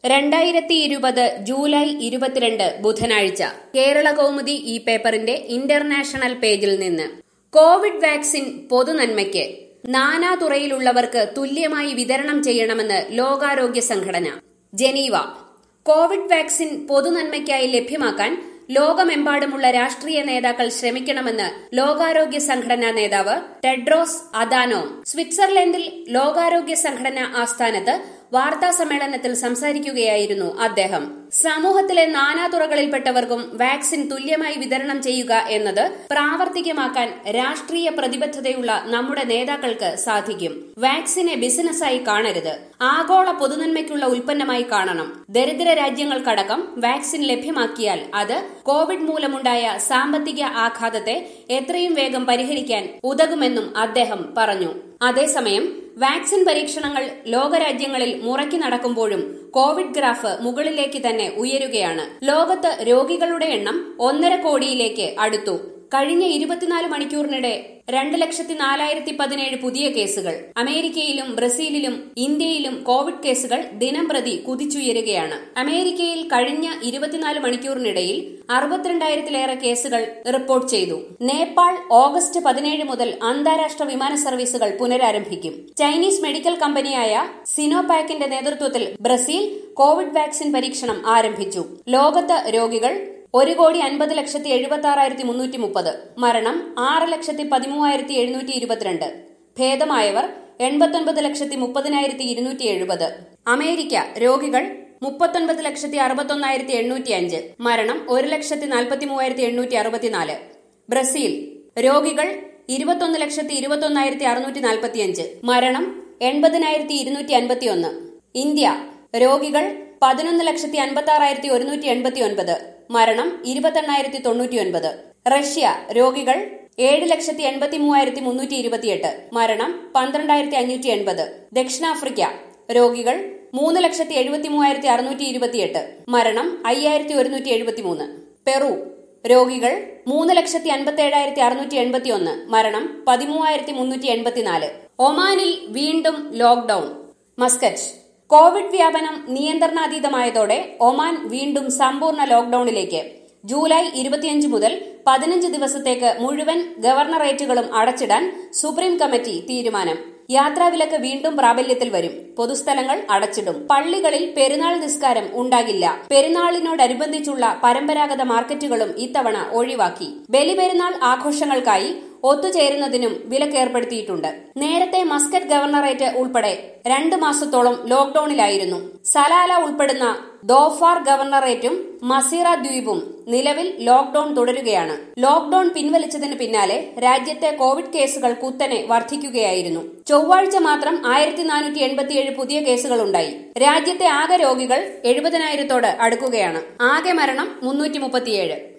രണ്ടായിരത്തി ഇരുപത് ജൂലൈ ഇരുപത്തിരണ്ട് ബുധനാഴ്ച കേരള കൗമുദി ഈ പേപ്പറിന്റെ ഇന്റർനാഷണൽ പേജിൽ നിന്ന് കോവിഡ് വാക്സിൻ പൊതുനന്മയ്ക്ക് നാനാതുറയിലുള്ളവർക്ക് തുല്യമായി വിതരണം ചെയ്യണമെന്ന് ലോകാരോഗ്യ സംഘടന ജനീവ കോവിഡ് വാക്സിൻ പൊതുനന്മയ്ക്കായി ലഭ്യമാക്കാൻ ലോകമെമ്പാടുമുള്ള രാഷ്ട്രീയ നേതാക്കൾ ശ്രമിക്കണമെന്ന് ലോകാരോഗ്യ സംഘടനാ നേതാവ് ടെഡ്രോസ് അദാനോം സ്വിറ്റ്സർലൻഡിൽ ലോകാരോഗ്യ സംഘടന ആസ്ഥാനത്ത് വാർത്താ സമ്മേളനത്തിൽ സംസാരിക്കുകയായിരുന്നു അദ്ദേഹം സമൂഹത്തിലെ നാനാതുറകളിൽപ്പെട്ടവർക്കും വാക്സിൻ തുല്യമായി വിതരണം ചെയ്യുക എന്നത് പ്രാവർത്തികമാക്കാൻ രാഷ്ട്രീയ പ്രതിബദ്ധതയുള്ള നമ്മുടെ നേതാക്കൾക്ക് സാധിക്കും വാക്സിനെ ബിസിനസ്സായി കാണരുത് ആഗോള പൊതുനന്മയ്ക്കുള്ള ഉൽപ്പന്നമായി കാണണം ദരിദ്ര രാജ്യങ്ങൾക്കടക്കം വാക്സിൻ ലഭ്യമാക്കിയാൽ അത് കോവിഡ് മൂലമുണ്ടായ സാമ്പത്തിക ആഘാതത്തെ എത്രയും വേഗം പരിഹരിക്കാൻ ഉതകുമെന്നും അദ്ദേഹം പറഞ്ഞു അതേസമയം വാക്സിൻ പരീക്ഷണങ്ങൾ ലോകരാജ്യങ്ങളിൽ മുറയ്ക്ക് നടക്കുമ്പോഴും കോവിഡ് ഗ്രാഫ് മുകളിലേക്ക് തന്നെ ഉയരുകയാണ് ലോകത്ത് രോഗികളുടെ എണ്ണം ഒന്നര കോടിയിലേക്ക് അടുത്തു കഴിഞ്ഞ ഇരുപത്തിനാല് മണിക്കൂറിനിടെ രണ്ട് ലക്ഷത്തി നാലായിരത്തി പതിനേഴ് പുതിയ കേസുകൾ അമേരിക്കയിലും ബ്രസീലിലും ഇന്ത്യയിലും കോവിഡ് കേസുകൾ ദിനം പ്രതി കുതിച്ചുയരുകയാണ് അമേരിക്കയിൽ കഴിഞ്ഞ ഇരുപത്തിനാല് മണിക്കൂറിനിടയിൽ അറുപത്തിരണ്ടായിരത്തിലേറെ കേസുകൾ റിപ്പോർട്ട് ചെയ്തു നേപ്പാൾ ഓഗസ്റ്റ് പതിനേഴ് മുതൽ അന്താരാഷ്ട്ര വിമാന സർവീസുകൾ പുനരാരംഭിക്കും ചൈനീസ് മെഡിക്കൽ കമ്പനിയായ സിനോപാക്കിന്റെ നേതൃത്വത്തിൽ ബ്രസീൽ കോവിഡ് വാക്സിൻ പരീക്ഷണം ആരംഭിച്ചു ലോകത്ത് രോഗികൾ ഒരു കോടി അൻപത് ലക്ഷത്തി എഴുപത്തി ആറായിരത്തി മുന്നൂറ്റി മുപ്പത് മരണം ആറ് ലക്ഷത്തി പതിമൂവായിരത്തി എഴുന്നൂറ്റി ഇരുപത്തിരണ്ട് ഭേദമായവർ എൺപത്തൊൻപത് ലക്ഷത്തി മുപ്പതിനായിരത്തി ഇരുന്നൂറ്റി എഴുപത് അമേരിക്ക രോഗികൾ മുപ്പത്തൊൻപത് ലക്ഷത്തി അറുപത്തൊന്നായിരത്തി എണ്ണൂറ്റി അഞ്ച് മരണം ഒരു ലക്ഷത്തി നാൽപ്പത്തി മൂവായിരത്തി എണ്ണൂറ്റി അറുപത്തിനാല് ബ്രസീൽ രോഗികൾ ഇരുപത്തൊന്ന് ലക്ഷത്തി ഇരുപത്തൊന്നായിരത്തി അറുന്നൂറ്റി നാൽപ്പത്തിയഞ്ച് മരണം എൺപതിനായിരത്തി ഇരുന്നൂറ്റി അൻപത്തിയൊന്ന് ഇന്ത്യ രോഗികൾ പതിനൊന്ന് ലക്ഷത്തി അൻപത്തി ആറായിരത്തി ഒരുന്നൂറ്റി എൺപത്തി ഒൻപത് മരണം ഇരുപത്തെണ്ണായിരത്തി തൊണ്ണൂറ്റിയൊൻപത് റഷ്യ രോഗികൾ ഏഴ് ലക്ഷത്തി എൺപത്തി മൂവായിരത്തി മുന്നൂറ്റി ഇരുപത്തിയെട്ട് മരണം പന്ത്രണ്ടായിരത്തി അഞ്ഞൂറ്റി എൺപത് ദക്ഷിണാഫ്രിക്ക രോഗികൾ മൂന്ന് ലക്ഷത്തി എഴുപത്തി മൂവായിരത്തി അറുന്നൂറ്റി ഇരുപത്തിയെട്ട് മരണം അയ്യായിരത്തി ഒരുന്നൂറ്റി എഴുപത്തി മൂന്ന് പെറു രോഗികൾ മൂന്ന് ലക്ഷത്തി അൻപത്തി ഏഴായിരത്തി അറുന്നൂറ്റി എൺപത്തി ഒന്ന് മരണം പതിമൂവായിരത്തി മുന്നൂറ്റി എൺപത്തിനാല് ഒമാനിൽ വീണ്ടും ലോക്ഡൌൺ മസ്കറ്റ് കോവിഡ് വ്യാപനം നിയന്ത്രണാതീതമായതോടെ ഒമാൻ വീണ്ടും സമ്പൂർണ്ണ ലോക്ഡൌണിലേക്ക് ജൂലൈ ഇരുപത്തിയഞ്ച് മുതൽ പതിനഞ്ച് ദിവസത്തേക്ക് മുഴുവൻ ഗവർണറേറ്റുകളും അടച്ചിടാൻ സുപ്രീം കമ്മിറ്റി തീരുമാനം യാത്രാവിലക്ക് വീണ്ടും പ്രാബല്യത്തിൽ വരും പൊതുസ്ഥലങ്ങൾ അടച്ചിടും പള്ളികളിൽ പെരുന്നാൾ നിസ്കാരം ഉണ്ടാകില്ല പെരുന്നാളിനോടനുബന്ധിച്ചുള്ള പരമ്പരാഗത മാർക്കറ്റുകളും ഇത്തവണ ഒഴിവാക്കി ബലിപെരുന്നാൾ ആഘോഷങ്ങൾക്കായി ഒത്തുചേരുന്നതിനും വിലക്കേർപ്പെടുത്തിയിട്ടുണ്ട് നേരത്തെ മസ്കറ്റ് ഗവർണറേറ്റ് ഉൾപ്പെടെ രണ്ട് മാസത്തോളം ലോക്ഡൌണിലായിരുന്നു സലാല ഉൾപ്പെടുന്ന ദോഫാർ ഗവർണറേറ്റും മസീറ ദ്വീപും നിലവിൽ ലോക്ഡൌൺ തുടരുകയാണ് ലോക്ഡൌൺ പിൻവലിച്ചതിന് പിന്നാലെ രാജ്യത്തെ കോവിഡ് കേസുകൾ കുത്തനെ വർദ്ധിക്കുകയായിരുന്നു ചൊവ്വാഴ്ച മാത്രം ആയിരത്തി നാനൂറ്റി എൺപത്തിയേഴ് പുതിയ കേസുകളുണ്ടായി രാജ്യത്തെ ആകെ രോഗികൾ എഴുപതിനായിരത്തോട് അടുക്കുകയാണ് ആകെ മരണം മുന്നൂറ്റി മുപ്പത്തിയേഴ്